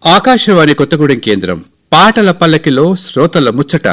ఆకాశవాణి కొత్తగూడెం కేంద్రం పాటల పల్లకిలో శ్రోతల ముచ్చట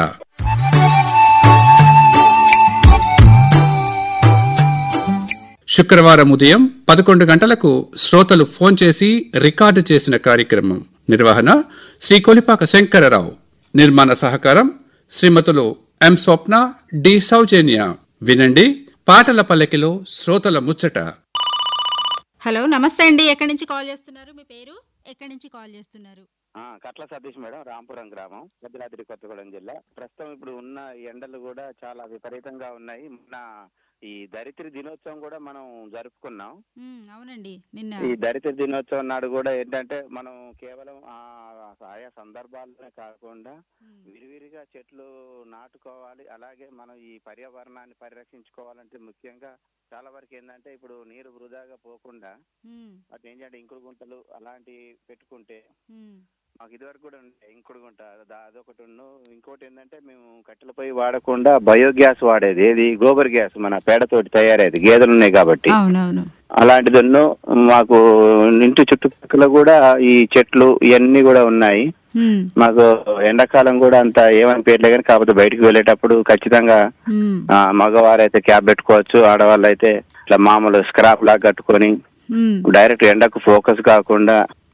శుక్రవారం ఉదయం పదకొండు గంటలకు శ్రోతలు ఫోన్ చేసి రికార్డు చేసిన కార్యక్రమం నిర్వహణ శ్రీ కొలిపాక శంకరరావు నిర్మాణ సహకారం శ్రీమతులు ఎం స్వప్న డి సౌజన్య వినండి పాటల పల్లకిలో శ్రోతల ముచ్చట హలో నమస్తే అండి ఎక్కడి నుంచి కాల్ చేస్తున్నారు మీ పేరు ఎక్కడి నుంచి కాల్ చేస్తున్నారు ఆ, కట్ల సతీష్ మేడం రాంపురం గ్రామం భద్రాద్రి కొత్తగూడెం జిల్లా ప్రస్తుతం ఇప్పుడు ఉన్న ఎండలు కూడా చాలా విపరీతంగా ఉన్నాయి మొన్న ఈ దరిద్ర దినోత్సవం కూడా మనం జరుపుకున్నాం మ్మ్, అవునండి నిన్న ఈ దరిద్ర దినోత్సవం నాడు కూడా ఏంటంటే మనం కేవలం ఆ ఆయా సందర్భాలనే కాకుండా మ్మ్, విరివిరిగా చెట్లు నాటుకోవాలి అలాగే మనం ఈ పర్యావరణాన్ని పరిరక్షించుకోవాలంటే ముఖ్యంగా చాలా వరకు ఏంటంటే ఇప్పుడు నీరు వృధాగా పోకుండా మ్మ్, అటు ఏంటంటే ఇంకుడు గుంటలు అలాంటివి పెట్టుకుంటే మ్మ్, మాకు ఇదివరకు కూడా ఉండే ఇంకుడు గుంట దా- అదొకటి ఉన్ను ఇంకోటి ఏంటంటే మేము కట్టెల పొయ్యి వాడకుండా బయోగ్యాస్ వాడేది ఏది గోబర్ గ్యాస్ మన పేడతోటి తయారయ్యేది గేదెలు ఉన్నాయి కాబట్టి అవునవును అలాంటిదన్ను మాకు ఇంటి చుట్టుపక్కల కూడా ఈ చెట్లు ఇవన్నీ కూడా ఉన్నాయి మ్మ్, మాకు ఎండాకాలం కూడా అంత ఏమనిపించట్లే కానీ కాకపోతే బయటకు వెళ్ళేటప్పుడు ఖచ్చితంగా మ్మ్, ఆ, మగవారు అయితే క్యాబ్ పెట్టుకోవచ్చు ఆడవాళ్ళు అయితే ఇట్లా మామూలు స్క్రాప్ లాగా కట్టుకొని మ్మ్, డైరెక్ట్ ఎండకు ఫోకస్ కాకుండా